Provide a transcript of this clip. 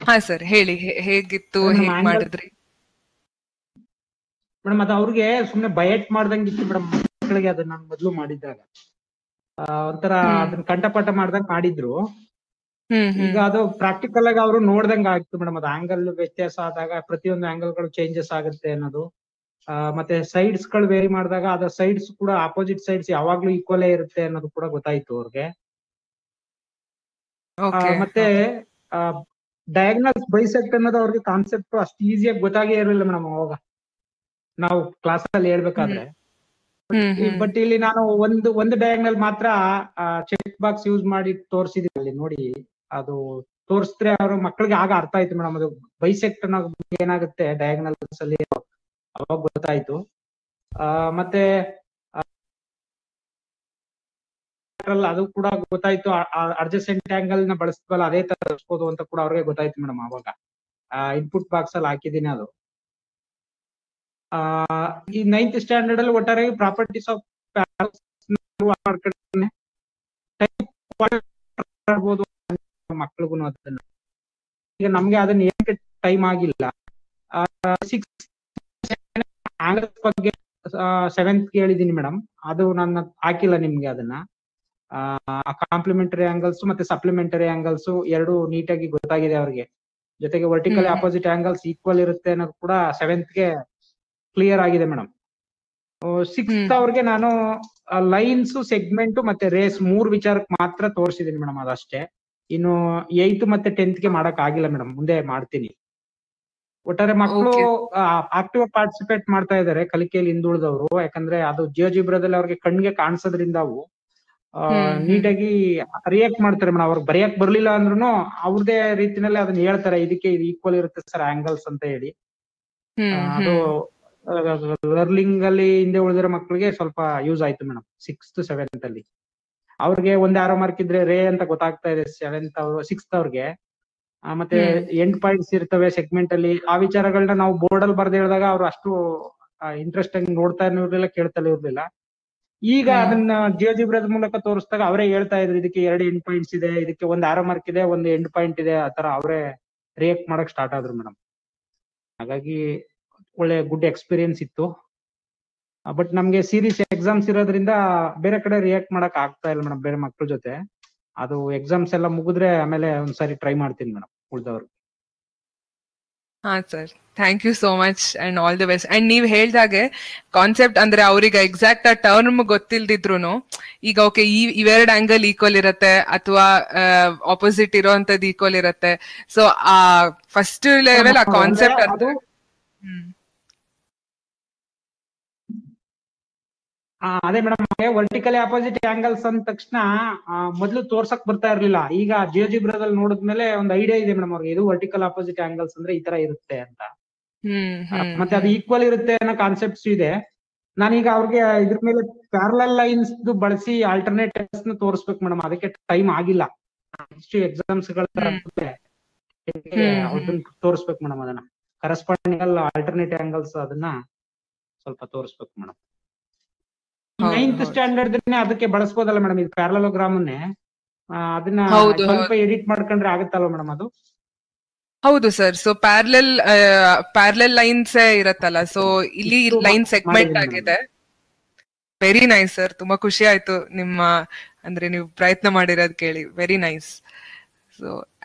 ಹಾ ಸರ್ ಹೇಳಿ ಹೇ- ಹೇಗಿತ್ತು ನಮ್ಮ ಹೇಗ್ angle- ಮಾಡಿದ್ರಿ ಮೇಡಮ್ ಅದು ಅವ್ರಿಗೆ ಸುಮ್ನೆ ಬಯಟ್ ಮಾಡ್ದಂಗ್ ಇತ್ತು ಮೇಡಮ್ ಮಕ್ಕಳಿಗೆ ಅದನ್ನ ನಾನು ಮೊದ್ಲು ಮಾಡಿದ್ದಾಗ ಆ, ಒಂಥರ ಹ್ಮ್. ಅದನ್ನ ಕಂಠಪಾಠ ಮಾಡ್ದಂಗ್ ಮಾಡಿದ್ರು ಹ್ಮ್ ಹ್ಮ್ ಈಗ ಅದು ಪ್ರಾಕ್ಟಿಕಲ್ ಆಗಿ ಅವರು ನೋಡ್ದಂಗ್ ಆಗ್ತು ಮೇಡಮ್ ಅದು ಆಂಗಲ್ ವ್ಯತ್ಯಾಸ ಆದಾಗ ಪ್ರತಿಯೊಂದು ಆಂಗಲ್ ಗಳು ಚೇಂಜಸ್ ಆಗುತ್ತೆ ಅನ್ನೋದು ಆ, ಮತ್ತೆ ಸೈಡ್ಸ್ ಗಳು ವೇರಿ ಮಾಡಿದಾಗ ಅದ ಸೈಡ್ಸ್ ಕೂಡ ಆಪೋಸಿಟ್ ಸೈಡ್ಸ್ ಯಾವಾಗ್ಲೂ ಈಕ್ವಲೇ ಇರುತ್ತೆ ಅನ್ನೋದು ಕೂಡ ಗೊತ್ತಾಯ್ತು ಅವ್ರಿಗೆ ಆ, ಓಕೆ ಮತ್ತೆ ಡಯಾಗ್ನಲ್ಸ್ ಬೈಸೆಕ್ಟ್ ಅನ್ನೋದು ಅವ್ರಿಗೆ ಕಾನ್ಸೆಪ್ಟ್ ಅಷ್ಟು ಈಸಿಯಾಗಿ ಗೊತ್ತಾಗೇ ಇರಲಿಲ್ಲ ಮೇಡಮ್ ಅವಾಗ ನಾವು ಕ್ಲಾಸ್ ಅಲ್ಲಿ ಹೇಳ್ಬೇಕಾದ್ರೆ ಹ್ಮ್ ಹ್ಮ್ ಬಟ್ ಇಲ್ಲಿ ನಾನು ಒಂದು ಒಂದು ಡಯಾಗ್ನಲ್ ಮಾತ್ರ ಚೆಕ್ ಬಾಕ್ಸ್ ಯೂಸ್ ಮಾಡಿ ತೋರಿಸಿದೀನಿ ಅಲ್ಲಿ ನೋಡಿ ಅದು ತೋರಿಸಿದ್ರೆ ಅವ್ರ ಮಕ್ಕಳಿಗೆ ಆಗ ಅರ್ಥ ಆಯ್ತು ಮೇಡಮ್ ಅದು ಬೈಸೆಕ್ಟ್ ಅನ್ನೋ ಏನಾಗುತ್ತೆ ಡಯಾಗ್ನಲ್ಸ್ ಅಲ್ಲಿ ಅವಾಗ ಗೊತ್ತಾಯ್ತು ಆ, ಮತ್ತೆ ಆ, ಅದ್ರಲ್ಲ ಅದು ಕೂಡ ಗೊತ್ತಾಯ್ತು ಅಡ್ಜಸೆಂಟ್ ಆಂಗಲ್ ನ ಬಳಸ್ತೀವಲ್ಲ ಅದೇ ತರ ಬಳಸ್ಬೋದು ಅಂತ ಕೂಡ ಅವ್ರಿಗೆ ಗೊತ್ತಾಯ್ತು ಮೇಡಮ್ ಅವಾಗ ಇನ್ಪುಟ್ ಬಾಕ್ಸ್ ಅಲ್ಲಿ ಹಾಕಿದೀನಿ ಅದು ಆ ಈ ನೈನ್ತ್ ಸ್ಟ್ಯಾಂಡರ್ಡ್ ಅಲ್ಲಿ ಒಟ್ಟಾರೆ ಪ್ರಾಪರ್ಟೀಸ್ ಆಫ್ ಮಾಡ್ಬೋದು ಮಕ್ಳಿಗೂ ಅದನ್ನ ಈಗ ನಮ್ಗೆ ಅದನ್ನ ಏನಕ್ಕೆ ಟೈಮ್ ಆಗಿಲ್ಲ ಸಿಕ್ಸ್ ಆಂಗಲ್ಸ್ ಬಗ್ಗೆ ಸೆವೆಂತ್ ಹೇಳಿದೀನಿ ಮೇಡಮ್ ಅದು ನನ್ನ ಹಾಕಿಲ್ಲ ನಿಮ್ಗೆ ಅದನ್ನ ಕಾಂಪ್ಲಿಮೆಂಟರಿ ಆಂಗಲ್ಸ್ ಮತ್ತೆ ಸಪ್ಲಿಮೆಂಟರಿ ಆಂಗಲ್ಸ್ ಎರಡು ನೀಟಾಗಿ ಗೊತ್ತಾಗಿದೆ ಅವ್ರಿಗೆ ಜೊತೆಗೆ vertical hmm. Opposite angles equal ಇರುತ್ತೆ ಅನ್ನೋದು ಕೂಡ ಸೆವೆಂತ್ ಗೆ ಕ್ಲಿಯರ್ ಆಗಿದೆ ಮೇಡಮ್ ಸಿಕ್ಸ್ತ್ ಹ್ಮ್. ಅವ್ರಿಗೆ ನಾನು ಲೈನ್ಸ್ ಸೆಗ್ಮೆಂಟ್ ಮತ್ತೆ ರೇಸ್ ಮೂರ್ ವಿಚಾರಕ್ಕೆ ಮಾತ್ರ ತೋರಿಸಿದೀನಿ ಮೇಡಮ್ ಅದಷ್ಟೇ ಇನ್ನು ಏಯ್ತ್ ಮತ್ತೆ ಟೆಂತ್ ಗೆ ಮಾಡಕ್ ಆಗಿಲ್ಲ ಮೇಡಮ್ ಮುಂದೆ ಮಾಡ್ತೀನಿ ಒಟ್ಟಾರೆ ಮಕ್ಕಳು ಆಕ್ಟಿವ್ ಪಾರ್ಟಿಸಿಪೇಟ್ ಮಾಡ್ತಾ ಇದಾರೆ ಕಲಿಕೆಯಲ್ಲಿ ಹಿಂದುಳಿದವರು ಯಾಕಂದ್ರೆ ಅದು ಜಿಯೋಜಿಬ್ರದಲ್ಲಿ ಅವ್ರಿಗೆ ಕಣ್ಣಿಗೆ ಕಾಣಿಸೋದ್ರಿಂದ ಅವು ಹ್ಮ್, ಹ್ಮ್. ನೀಟಾಗಿ ರಿಯಾಕ್ಟ್ ಮಾಡ್ತಾರೆ ಮೇಡಮ್ ಅವ್ರಿಗೆ ಬರೆಯಕ್ ಬರ್ಲಿಲ್ಲ ಅಂದ್ರೂ ಅವ್ರದೇ ರೀತಿನಲ್ಲಿ ಅದನ್ನ ಹೇಳ್ತಾರೆ ಇದಕ್ಕೆ ಇದು ಈಕ್ವಲ್ ಇರುತ್ತೆ ಸರ್ ಆಂಗಲ್ಸ್ ಅಂತ ಹೇಳಿ ಹ್ಮ್ ಆ, ಅದು ಲರ್ನಿಂಗ್ ಅಲ್ಲಿ ಹಿಂದೆ ಉಳಿದಿರೋ ಮಕ್ಕಳಿಗೆ ಸ್ವಲ್ಪ ಯೂಸ್ ಆಯ್ತು ಮೇಡಮ್ ಸಿಕ್ಸ್ತ್ ಸೆವೆಂತ್ ಅಲ್ಲಿ ಅವ್ರಿಗೆ ಒಂದ್ ಆರೋ ಮಾರ್ಕ್ ಇದ್ರೆ ರೇ ಅಂತ ಗೊತ್ತಾಗ್ತಾ ಇದೆ ಸೆವೆಂತ್ ಅವರು ಸಿಕ್ಸ್ತ್ ಅವ್ರಿಗೆ ಆ, ಮತ್ತೆ ಹ್ಮ್. ಎಂಡ್ ಪಾಯಿಂಟ್ಸ್ ಇರ್ತವೆ ಸೆಗ್ಮೆಂಟ್ ಅಲ್ಲಿ ಆ ವಿಚಾರಗಳನ್ನ ನಾವು ಬೋರ್ಡ್ ಅಲ್ಲಿ ಬರ್ದು ಹೇಳಿದಾಗ ಅವ್ರು ಅಷ್ಟು ಇಂಟ್ರೆಸ್ಟ್ ಆಗಿ ನೋಡ್ತಾ ಇರ್ಲಿಲ್ಲ ಕೇಳ್ತಾನೆ ಇರ್ಲಿಲ್ಲ ಈಗ ಹ್ಮ್. ಅದನ್ನ ಜಿಯೋಜಿಬ್ರದ ಮೂಲಕ ತೋರಿಸಿದಾಗ ಅವರೇ ಹೇಳ್ತಾ ಇದ್ರು ಇದಕ್ಕೆ ಎರಡು ಎಂಡ್ ಪಾಯಿಂಟ್ಸ್ ಇದೆ ಇದಕ್ಕೆ ಒಂದ್ ಆರೋ ಮಾರ್ಕ್ ಇದೆ ಒಂದು ಎಂಡ್ ಪಾಯಿಂಟ್ ಇದೆ ಆತರ ಅವರೇ ರಿಯಾಕ್ಟ್ ಮಾಡಕ್ ಸ್ಟಾರ್ಟ್ ಆದ್ರು ಮೇಡಮ್ ಹಾಗಾಗಿ ಒಳ್ಳೆ ಗುಡ್ ಎಕ್ಸ್ಪೀರಿಯನ್ಸ್ ಇತ್ತು ಬಟ್ ನಮ್ಗೆ ಸೀರೀಸ್ ಎಕ್ಸಾಮ್ಸ್ ಇರೋದ್ರಿಂದ ಬೇರೆ ಕಡೆ ರಿಯಾಕ್ಟ್ ಮಾಡಕ್ ಆಗ್ತಾ ಇಲ್ಲ ಮೇಡಮ್ ಬೇರೆ ಮಕ್ಳ ಜೊತೆ ಅದು ಎಕ್ಸಾಮ್ಸ್ ಎಲ್ಲ ಮುಗಿದ್ರೆ ಆಮೇಲೆ ಒಂದ್ಸರಿ ಟ್ರೈ ಮಾಡ್ತೀನಿ ಮೇಡಮ್ ಉಳ್ದವ್ರು ಹಾ sir thank you so much and all the best and ನೀವ್ ಹೇಳ್ದಾಗೆ ಕಾನ್ಸೆಪ್ಟ್ ಅಂದ್ರೆ ಅವ್ರಿಗೆ ಎಕ್ಸಾಕ್ಟ್ ಆ ಟರ್ಮ್ ಗೊತ್ತಿಲ್ದಿದ್ರು ಈಗ ಓಕೆ ಈ ಇವೆರಡ್ ಆಂಗಲ್ ಈಕ್ವಲ್ ಇರತ್ತೆ ಅಥವಾ ಆಪೋಸಿಟ್ ಇರೋಂಥದ್ದು ಈಕ್ವಲ್ ಇರತ್ತೆ ಸೊ ಆ ಫಸ್ಟ್ ಲೆವೆಲ್ ಆ ಕಾನ್ಸೆಪ್ಟ್ ಅದು ಆ, ಅದೇ ಮೇಡಮ್ ವರ್ಟಿಕಲಿ ಆಪೋಸಿಟ್ ಆಂಗಲ್ಸ್ ಅಂದ ತಕ್ಷಣ ಆ, ಮೊದ್ಲು ತೋರ್ಸಕ್ ಬರ್ತಾ ಇರ್ಲಿಲ್ಲ ಈಗ ಜಿಯೋಜಿಬ್ರದಲ್ಲಿ ನೋಡಿದ್ಮೇಲೆ ಒಂದು ಐಡಿಯಾ ಇದೆ ಮೇಡಮ್ ಅವ್ರಿಗೆ ಇದು ವರ್ಟಿಕಲ್ ಆಪೋಸಿಟ್ ಆಂಗಲ್ಸ್ ಅಂದ್ರೆ ಈ ತರ ಇರುತ್ತೆ ಅಂತ ಹ್ಮ್ ಆ, ಹ್ಮ್ ಮತ್ತೆ ಅದು ಈಕ್ವಲ್ ಇರುತ್ತೆ ಅನ್ನೋ ಕಾನ್ಸೆಪ್ಟ್ಸ್ ಇದೆ ನಾನೀಗ ಅವ್ರಿಗೆ ಇದ್ರ ಮೇಲೆ ಪ್ಯಾರಲಲ್ ಲೈನ್ಸ್ ಬಳಸಿ ಆಲ್ಟರ್ನೇಟಿವ್ಸ್ ನ ತೋರಿಸ್ಬೇಕು ಮೇಡಮ್ ಅದಕ್ಕೆ ಟೈಮ್ ಆಗಿಲ್ಲ ಇಷ್ಟು ಎಕ್ಸಾಮ್ಸ್ ಗಳ ತರ ಹ್ಮ್. ಮುಂದೆ ಹ್ಮ್, ಅದನ್ನ ತೋರಿಸ್ಬೇಕು ಮೇಡಮ್ ಅದನ್ನ ಕರೆಸ್ಪಾಂಡಿಂಗ್ ಆಲ್ಟರ್ನೇಟಿವ್ ಆಂಗಲ್ಸ್ ಅದನ್ನ ಸ್ವಲ್ಪ ತೋರಿಸ್ಬೇಕು ಮೇಡಮ್ ಹೌದು, ನೈನ್ತ್ ಹೌದು. ಸ್ಟ್ಯಾಂಡರ್ಡ್ ಅದಕ್ಕೆ ಬಳಸ್ಬೋದಲ್ಲ ಮೇಡಮ್ ಇದು ಪ್ಯಾರಲೋಗ್ರಾಮ್ ಅನ್ನೇ ಆ, ಅದನ್ನ ಹೌದು, ಸ್ವಲ್ಪ ಎಡಿಟ್ ಮಾಡ್ಕೊಂಡ್ರೆ ಆಗುತ್ತಲ್ವ ಮೇಡಮ್ ಅದು ಹೌದು sir so parallel parallel lines ಇರತ್ತಲ್ಲ ಸೊ ಇಲ್ಲಿ ಇಷ್ಟು ಲೈನ್ ಮಾ- ಸೆಗ್ಮೆಂಟ್ ಮಾಡಿದ್ದೀನಿ ಆಗಿದೆ ವೆರಿ ನೈಸ್ ಸರ್ ತುಂಬಾ ಖುಷಿ ಆಯ್ತು ನಿಮ್ಮ ಅಂದ್ರೆ ನೀವು ಪ್ರಯತ್ನ ಮಾಡಿರೋದ್ ಕೇಳಿ ವೆರಿ ನೈಸ್ ಸೊ